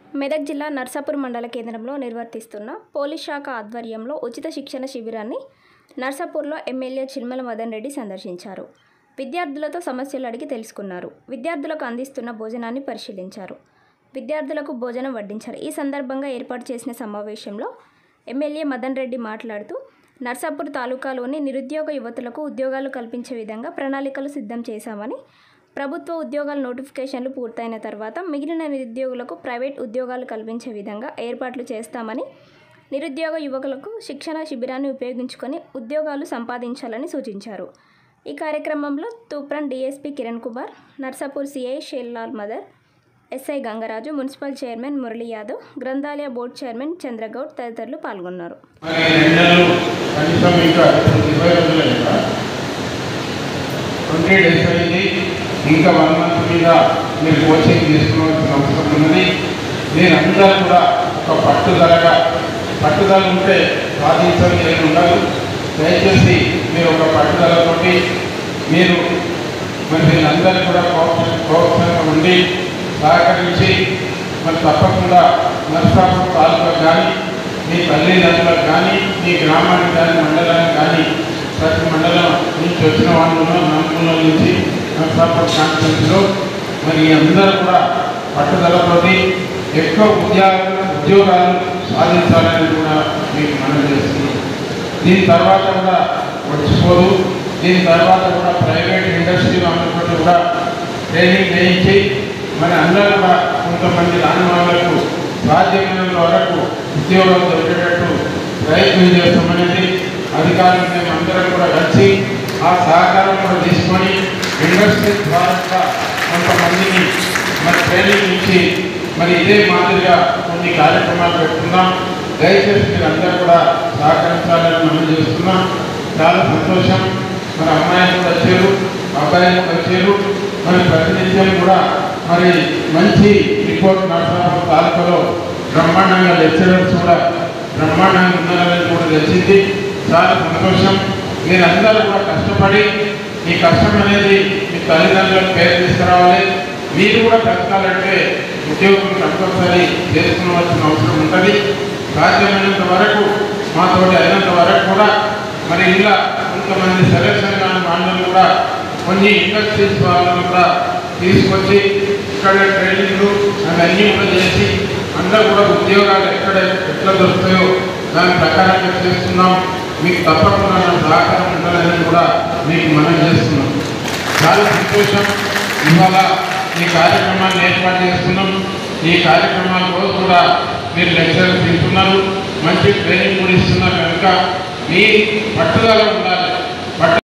మెదక్ జిల్లా నర్సాపూర్ మండల కేంద్రంలో నిర్వర్తిస్తున్న పోలీస్ శాఖ ఆధ్వర్యంలో ఉచిత శిక్షణ శిబిరాన్ని నర్సాపూర్లో ఎమ్మెల్యే చిల్మల మదన్ రెడ్డి సందర్శించారు విద్యార్థులతో సమస్యలు అడిగి తెలుసుకున్నారు విద్యార్థులకు అందిస్తున్న భోజనాన్ని పరిశీలించారు విద్యార్థులకు భోజనం వడ్డించారు ఈ సందర్భంగా ఏర్పాటు చేసిన సమావేశంలో ఎమ్మెల్యే మదన్ రెడ్డి మాట్లాడుతూ నర్సాపూర్ తాలూకాలోని నిరుద్యోగ యువతులకు ఉద్యోగాలు కల్పించే విధంగా ప్రణాళికలు సిద్ధం చేశామని ప్రభుత్వ ఉద్యోగాల నోటిఫికేషన్లు పూర్తయిన తర్వాత మిగిలిన నిరుద్యోగులకు ప్రైవేట్ ఉద్యోగాలు కల్పించే విధంగా ఏర్పాట్లు చేస్తామని నిరుద్యోగ యువకులకు శిక్షణ శిబిరాన్ని ఉపయోగించుకొని ఉద్యోగాలు సంపాదించాలని సూచించారు ఈ కార్యక్రమంలో తూప్రన్ డిఎస్పీ కిరణ్ కుమార్ నర్సాపూర్ సిఐ షేల్లాల్ మదర్ SI Gangaraju municipal chairman Murali Yadav గ్రంథాలయ బోర్డు చైర్మన్ చంద్రగౌడ్ తదితరులు పాల్గొన్నారు మరి రెండు నెలలు కనీసం ఇంకా ఇప్పుడు ఇరవై రోజులు ఇంకా ట్వంటీ డేస్ అయింది ఇంకా వన్ మంత్ మీద మీరు కోచింగ్ తీసుకోవాల్సిన అవసరం ఉన్నది మీరు అందరూ కూడా ఒక పట్టుదలగా పట్టుదల ఉంటే సాధించడం ఏమి ఉండదు దయచేసి మీరు ఒక పట్టుదలతోటి మీరు మరి మీరందరూ కూడా ప్రోత్స- ప్రోత్సాహంగా ఉండి సహకరించి మరి తప్పకుండా నర్సాపూర్ తాలూకా కానీ మీ తల్లిదండ్రులకు కానీ మీ గ్రామానికి కానీ మండలానికి కానీ ప్రతి మండలం నుంచి వచ్చిన వాళ్ళు ఉన్నారు నలుమూలల నుంచి నర్సాపూర్ కాన్ఫరెన్స్లో మరి అందరూ కూడా పట్టుదలతోటి ఎక్కువ ఉద్యోగాలు ఉద్యోగాలు సాధించాలని కూడా మీకు మనం చేస్తున్నాం దీని తర్వాత కూడా వచ్చిపోదు దీని తర్వాత కూడా ప్రైవేట్ ఇండస్ట్రీలో అందరితో కూడా ట్రైనింగ్ చేయించి మరి అందరూ కూడా కొంతమంది రాని వాళ్ళకు సాధ్యమైనంత వరకు ఉద్యోగాలు దొరికేటట్టు ప్రయత్నం చేస్తామనేది అధికారులు మేము అందరం కూడా కలిసి ఆ సహకారం కూడా తీసుకొని ఇండస్ట్రీ ద్వారా కూడా కొంతమందిని మరి ట్రైనింగ్ ఇచ్చి మరి ఇదే మాదిరిగా కొన్ని కార్యక్రమాలు పెట్టుకుందాం దయచేసి మీరు అందరూ కూడా సహకరించాలని మనం చేస్తున్నాం చాలా సంతోషం మరి అమ్మాయిలు కూడా వచ్చారు అబ్బాయిలు కూడా వచ్చారు మరి ప్రతినిత్యం కూడా మరి మంచి రిపోర్ట్ నరసాపురం తాలూకాలో బ్రహ్మాండంగా లెక్చరర్స్ కూడా బ్రహ్మాండంగా ఉన్నారని కూడా తెలిసింది చాలా సంతోషం మీరందరూ కూడా కష్టపడి మీ కష్టం అనేది మీ తల్లిదండ్రులకు పేరు తీసుకురావాలి మీరు కూడా బ్రతకాలంటే ఉద్యోగం కంపల్సరీ చేసుకోవాల్సిన అవసరం ఉంటుంది సాధ్యమైనంత వరకు మాతోటి అయినంత వరకు కూడా మరి ఇలా కొంతమంది సెలక్షన్ కాని వాళ్ళని కూడా కొన్ని ఇండస్ట్రీస్ వాళ్ళని కూడా తీసుకొచ్చి ఇక్కడ ట్రైనింగ్లు అవన్నీ కూడా చేసి అందరూ కూడా ఉద్యోగాలు ఎక్కడ ఎట్లా దొరుకుతాయో దాని ప్రకారంగా చేస్తున్నాం మీకు తప్పకుండా నా సహకారం ఉండాలని కూడా మీకు మనం చేస్తున్నాం చాలా సంతోషం ఇవాళ ఈ కార్యక్రమాన్ని ఏర్పాటు చేస్తున్నాం ఈ కార్యక్రమాల రోజు కూడా మీరు లెక్చర్స్ తీసుకున్నారు మంచి ట్రైనింగ్ కూడా ఇస్తున్నారు కనుక మీ పట్టుదల ఉండాలి